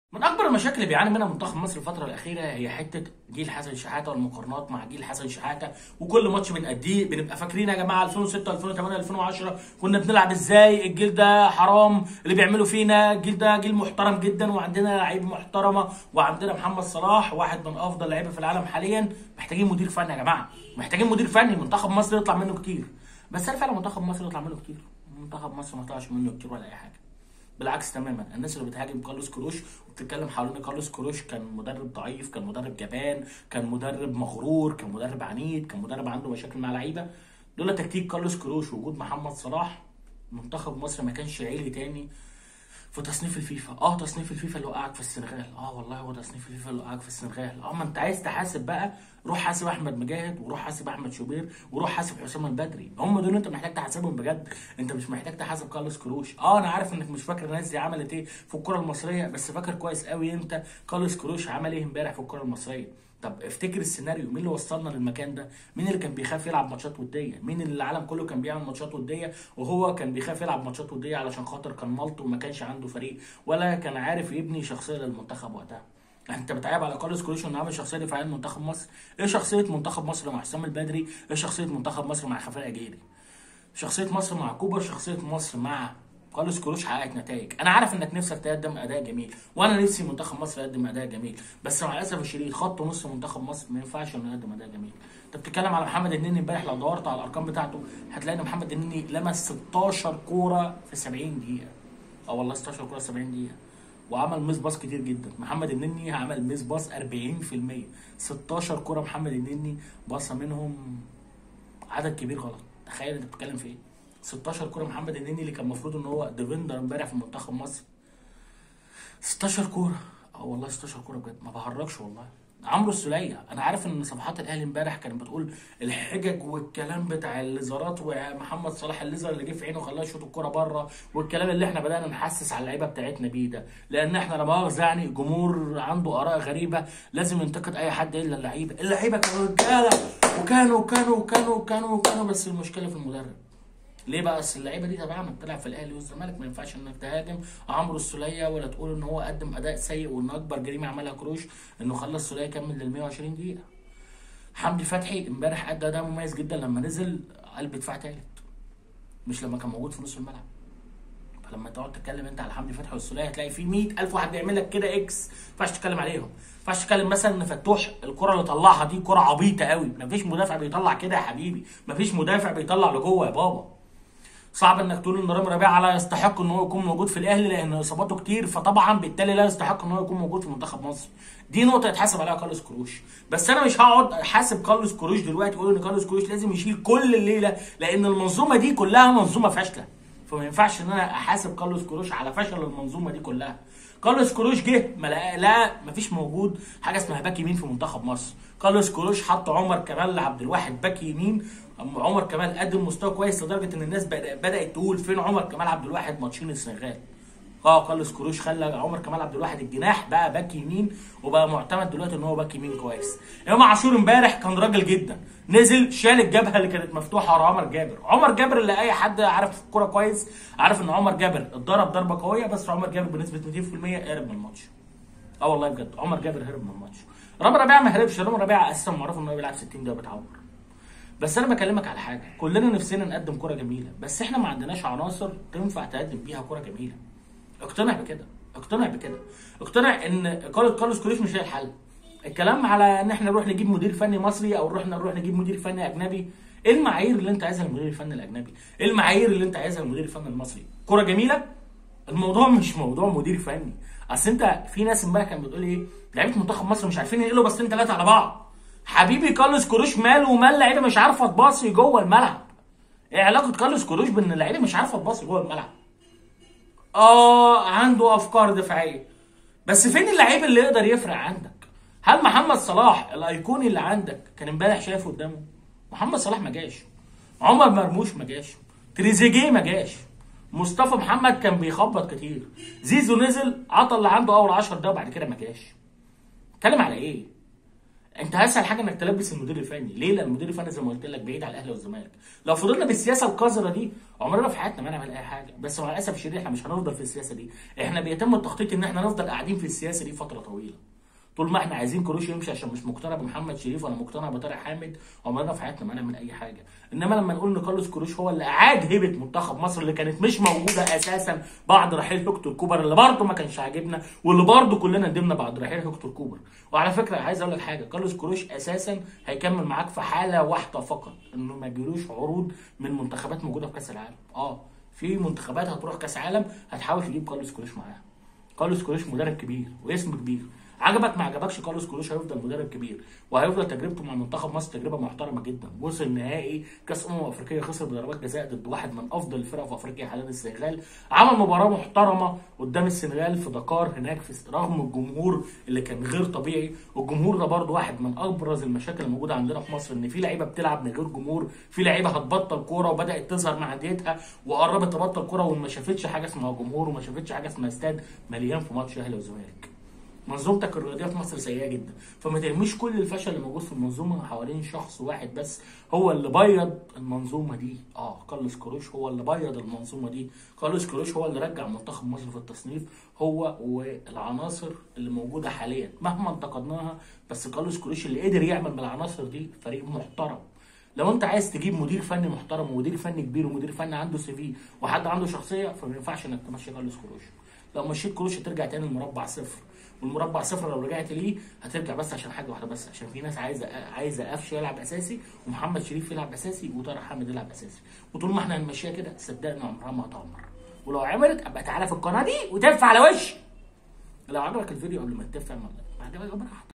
من اكبر المشاكل اللي بيعاني منها منتخب مصر الفتره الاخيره هي حته جيل حسن شحاته والمقارنات مع جيل حسن شحاته وكل ماتش بنأديه بنبقى فاكرين يا جماعه 2006 2008 2010 كنا بنلعب ازاي الجيل ده حرام اللي بيعملوا فينا الجيل ده جيل محترم جدا وعندنا لعيب محترمه وعندنا محمد صلاح واحد من افضل لعيبه في العالم حاليا محتاجين مدير فني يا جماعه محتاجين مدير فني منتخب مصر يطلع منه كتير بس هل فعلا منتخب مصر يطلع منه كتير منتخب مصر ما طلعش منه كتير ولا اي حاجه بالعكس تماما الناس اللي بتهاجم كارلوس كروش وبتتكلم حوالين كارلوس كروش كان مدرب ضعيف كان مدرب جبان كان مدرب مغرور كان مدرب عنيد كان مدرب عنده مشاكل مع لعيبه لولا تكتيك كارلوس كروش ووجود محمد صلاح منتخب مصر ما كانش عيلي تاني في تصنيف الفيفا اه تصنيف الفيفا اللي وقعك في السنغال اه والله هو تصنيف الفيفا اللي وقعك في السنغال اه ما انت عايز تحاسب بقى روح حاسب احمد مجاهد وروح حاسب احمد شوبير وروح حاسب حسام البدري هم دول انت محتاج تحاسبهم بجد انت مش محتاج تحاسب كارلوس كروش اه انا عارف انك مش فاكر الناس دي عملت ايه في الكره المصريه بس فاكر كويس قوي انت كارلوس كروش عمل ايه امبارح في الكره المصريه طب افتكر السيناريو مين اللي وصلنا للمكان ده مين اللي كان بيخاف يلعب ماتشات وديه مين اللي العالم كله كان بيعمل ماتشات وديه وهو كان بيخاف يلعب ماتشات وديه علشان خاطر كان مالطو وما كانش عنده فريق ولا كان عارف يبني شخصيه للمنتخب وقتها انت بتعيب على كارلوس كروش انه عامل شخصيه دفاعيه لمنتخب مصر ايه شخصيه منتخب مصر مع حسام البدري ايه شخصيه منتخب مصر مع خفاء اجيري شخصيه مصر مع كوبر شخصيه مصر مع كارلوس كروش حققت نتائج انا عارف انك نفسك تقدم اداء جميل وانا نفسي منتخب مصر يقدم اداء جميل بس مع الاسف الشديد خط نص منتخب مصر ما ينفعش انه يقدم اداء جميل انت بتتكلم على محمد النني امبارح لو دورت على الارقام بتاعته هتلاقي ان محمد النني لمس 16 كوره في 70 دقيقه اه والله 16 كوره في 70 دقيقه وعمل ميس باص كتير جدا محمد النني عمل ميس باص 40% 16 كوره محمد النني باصه منهم عدد كبير غلط تخيل انت بتتكلم في ايه 16 كوره محمد النني اللي كان المفروض ان هو ديفندر امبارح في منتخب مصر 16 كوره اه والله 16 كوره بجد ما بهرجش والله عمرو السوليه انا عارف ان صفحات الاهلي امبارح كانت بتقول الحجج والكلام بتاع الليزرات ومحمد صلاح الليزر اللي جه في عينه خلاه يشوط الكوره بره والكلام اللي احنا بدانا نحسس على اللعيبه بتاعتنا بيه ده لان احنا لا مؤاخذه يعني جمهور عنده اراء غريبه لازم ينتقد اي حد الا اللعيبه اللعيبه كانوا رجاله وكانوا وكانوا وكانوا وكانوا وكانوا بس المشكله في المدرب ليه بقى اصل اللعيبه دي تبعنا بتلعب في الاهلي والزمالك ما ينفعش انك تهاجم عمرو السوليه ولا تقول ان هو قدم اداء سيء وان اكبر جريمه عملها كروش انه خلى السوليه يكمل لل 120 دقيقه حمدي فتحي امبارح ادى اداء مميز جدا لما نزل قلب دفاع تالت مش لما كان موجود في نص الملعب فلما تقعد تتكلم انت على حمدي فتحي والسوليه هتلاقي في 100000 واحد بيعمل لك كده اكس ما ينفعش تتكلم عليهم ما ينفعش تتكلم مثلا ان فتوح الكره اللي طلعها دي كره عبيطه قوي ما فيش مدافع بيطلع كده يا حبيبي ما فيش مدافع بيطلع لجوه يا بابا صعب انك تقول ان رامي ربيعه لا يستحق ان هو يكون موجود في الاهلي لان اصاباته كتير فطبعا بالتالي لا يستحق ان هو يكون موجود في منتخب مصر دي نقطه يتحاسب عليها كارلوس كروش بس انا مش هقعد احاسب كارلوس كروش دلوقتي واقول ان كارلوس كروش لازم يشيل كل الليله لان المنظومه دي كلها منظومه فاشله فما ينفعش ان انا احاسب كارلوس كروش على فشل المنظومه دي كلها كارلوس كروش جه ما لا, لا مفيش موجود حاجه اسمها باك يمين في منتخب مصر كارلوس كروش حط عمر كمال عبد الواحد باك يمين اما عمر كمال قدم مستوى كويس لدرجه ان الناس بدات تقول فين عمر كمال عبد الواحد ماتشين السنغال اه كارلوس كروش خلى عمر كمال عبد الواحد الجناح بقى باك يمين وبقى معتمد دلوقتي ان هو باك يمين كويس امام عاشور امبارح كان راجل جدا نزل شال الجبهه اللي كانت مفتوحه ورا عمر جابر عمر جابر اللي اي حد عارف الكوره كويس عارف ان عمر جابر اتضرب ضربه قويه بس عمر جابر بنسبه 200% هرب من الماتش اه والله بجد عمر جابر هرب من الماتش رامي ربيعه ما هربش رامي ربيعه اساسا معروف ان هو بيلعب 60 دقيقه بتعور بس انا بكلمك على حاجه كلنا نفسنا نقدم كره جميله بس احنا ما عندناش عناصر تنفع تقدم بيها كره جميله اقتنع بكده اقتنع بكده اقتنع ان اقاله كارلوس كروش مش هي الحل الكلام على ان احنا نروح نجيب مدير فني مصري او نروح نروح نجيب مدير فني اجنبي ايه المعايير اللي انت عايزها للمدير الفني الاجنبي ايه المعايير اللي انت عايزها للمدير الفني المصري كره جميله الموضوع مش موضوع مدير فني اصل انت في ناس امبارح كانت بتقول ايه لعيبه منتخب مصر مش عارفين ينقلوا باصين ثلاثه على بعض حبيبي كارلوس كروش ماله ومال لعيبه مش عارفه تباصي جوه الملعب ايه علاقه كارلوس كروش بان اللعيبه مش عارفه تباصي جوه الملعب اه عنده افكار دفاعيه بس فين اللعيب اللي يقدر يفرق عندك هل محمد صلاح الايقوني اللي عندك كان امبارح شايفه قدامه محمد صلاح ما جاش عمر مرموش ما جاش تريزيجيه ما جاش مصطفى محمد كان بيخبط كتير زيزو نزل عطى اللي عنده اول 10 دقايق وبعد كده ما جاش اتكلم على ايه انت اسهل حاجه انك تلبس المدير الفني ليه لان المدير الفني زي ما قلت لك بعيد على الاهلي والزمالك لو فضلنا بالسياسه القذره دي عمرنا في حياتنا ما نعمل اي حاجه بس مع الاسف الشديد احنا مش هنفضل في السياسه دي احنا بيتم التخطيط ان احنا نفضل قاعدين في السياسه دي فتره طويله طول ما احنا عايزين كروش يمشي عشان مش مقتنع بمحمد شريف ولا مقتنع بطارق حامد عمرنا في حياتنا ما نعمل اي حاجه انما لما نقول ان كارلوس كروش هو اللي اعاد هيبه منتخب مصر اللي كانت مش موجوده اساسا بعد رحيل هيكتور كوبر اللي برضه ما كانش عاجبنا واللي برضه كلنا ندمنا بعد رحيل هيكتور كوبر وعلى فكره عايز اقول لك حاجه كارلوس كروش اساسا هيكمل معاك في حاله واحده فقط انه ما يجيلوش عروض من منتخبات موجوده في كاس العالم اه في منتخبات هتروح كاس عالم هتحاول تجيب كارلوس كروش معاها كارلوس كروش مدرب كبير واسم كبير عجبك ما عجبكش كارلوس كروش هيفضل مدرب كبير وهيفضل تجربته مع منتخب مصر تجربه محترمه جدا وصل نهائي كاس امم افريقيه خسر بضربات جزاء ضد واحد من افضل الفرق في افريقيا حاليا السنغال عمل مباراه محترمه قدام السنغال في دكار هناك في رغم الجمهور اللي كان غير طبيعي والجمهور ده برضه واحد من ابرز المشاكل الموجوده عندنا في مصر ان في لعيبه بتلعب من غير جمهور في لعيبه هتبطل كوره وبدات تظهر مع انديتها وقربت تبطل كوره وما شافتش حاجه اسمها جمهور وما شافتش حاجه اسمها استاد مليان في ماتش اهلي وزمالك منظومتك الرياضيه في مصر سيئه جدا فما ترميش كل الفشل اللي موجود في المنظومه حوالين شخص واحد بس هو اللي بيض المنظومه دي اه كارلوس كروش هو اللي بيض المنظومه دي كارلوس كروش هو اللي رجع منتخب مصر في التصنيف هو والعناصر اللي موجوده حاليا مهما انتقدناها بس كارلوس كروش اللي قدر يعمل من العناصر دي فريق محترم لو انت عايز تجيب مدير فني محترم ومدير فني كبير ومدير فني عنده سي في وحد عنده شخصيه فما ينفعش انك تمشي كارلوس كروش لو مشيت كروش هترجع تاني المربع صفر والمربع صفر لو رجعت ليه هترجع بس عشان حاجه واحده بس عشان في ناس عايزه عايزه قفشه يلعب اساسي ومحمد شريف يلعب اساسي وطارق حامد يلعب اساسي وطول ما احنا هنمشيها كده صدقني عمرها ما هتعمر ولو عملت ابقى تعالى في القناه دي وتدفع على وشي لو عجبك الفيديو قبل ما تدفع ما عجبك براحتك